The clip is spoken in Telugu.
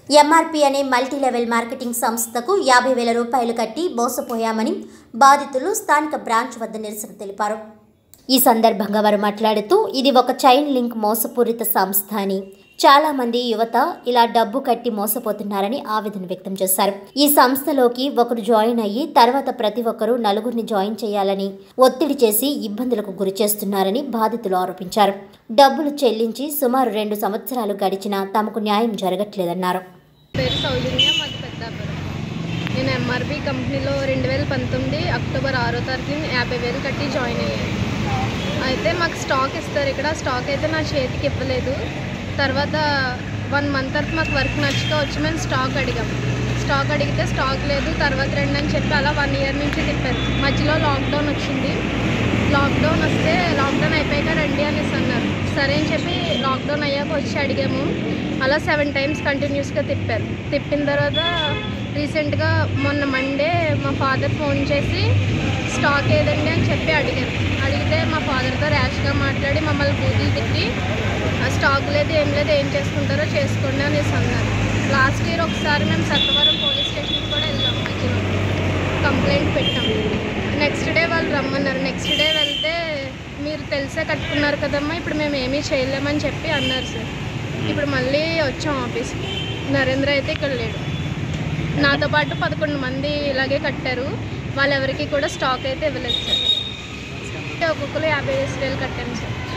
ఎంఆర్పి అనే మల్టీ లెవెల్ మార్కెటింగ్ సంస్థకు యాభై వేల రూపాయలు కట్టి మోసపోయామని బాధితులు స్థానిక బ్రాంచ్ వద్ద నిరసన తెలిపారు ఈ సందర్భంగా వారు మాట్లాడుతూ ఇది ఒక చైన్ లింక్ మోసపూరిత సంస్థ అని చాలా మంది యువత ఇలా డబ్బు కట్టి మోసపోతున్నారని ఆవేదన వ్యక్తం చేశారు ఈ సంస్థలోకి ఒకరు జాయిన్ అయ్యి తర్వాత ప్రతి ఒక్కరూ నలుగురిని జాయిన్ చేయాలని ఒత్తిడి చేసి ఇబ్బందులకు గురి చేస్తున్నారని బాధితులు ఆరోపించారు డబ్బులు చెల్లించి సుమారు రెండు సంవత్సరాలు గడిచినా తమకు న్యాయం జరగట్లేదన్నారు పేరు సౌజన్య మాది పెద్దాపురం నేను ఎంఆర్బి కంపెనీలో రెండు వేల పంతొమ్మిది అక్టోబర్ ఆరో తారీఖున యాభై వేలు కట్టి జాయిన్ అయ్యాను అయితే మాకు స్టాక్ ఇస్తారు ఇక్కడ స్టాక్ అయితే నా చేతికి ఇవ్వలేదు తర్వాత వన్ మంత్ తర్వాత మాకు వర్క్ నచ్చక వచ్చి మేము స్టాక్ అడిగాం స్టాక్ అడిగితే స్టాక్ లేదు తర్వాత రండి అని చెప్పి అలా వన్ ఇయర్ నుంచి తిప్పారు మధ్యలో లాక్డౌన్ వచ్చింది లాక్డౌన్ వస్తే లాక్డౌన్ అయిపోయాక రండి అనేసి అన్నారు సరే అని చెప్పి లాక్డౌన్ అయ్యాక వచ్చి అడిగాము అలా సెవెన్ టైమ్స్ కంటిన్యూస్గా తిప్పారు తిప్పిన తర్వాత రీసెంట్గా మొన్న మండే మా ఫాదర్ ఫోన్ చేసి స్టాక్ ఏదండి అని చెప్పి అడిగారు అడిగితే మా ఫాదర్తో ర్యాష్గా మాట్లాడి మమ్మల్ని బూతులు తిట్టి "ఆ స్టాక్ లేదు ఏం లేదు ఏం చేసుకుంటారో చేసుకోండి అనేసి అన్నారు లాస్ట్ ఇయర్ ఒకసారి మేము సత్తవరం పోలీస్ స్టేషన్కి కూడా వెళ్ళాం మధ్యలో కంప్లైంట్ పెట్టాం నెక్స్ట్ డే వాళ్ళు రమ్మన్నారు నెక్స్ట్ డే వెళ్తే మీరు తెలిసే కట్టుకున్నారు కదమ్మా ఇప్పుడు మేము ఏమీ చేయలేమని చెప్పి అన్నారు సార్ ఇప్పుడు మళ్ళీ వచ్చాం ఆఫీస్కి నరేంద్ర అయితే ఇక్కడ లేడు నాతో పాటు పదకొండు మంది ఇలాగే కట్టారు వాళ్ళెవరికి కూడా స్టాక్ అయితే ఇవ్వలేదు సార్ ఒక్కొక్కరు యాభై వేలు కట్టాను సార్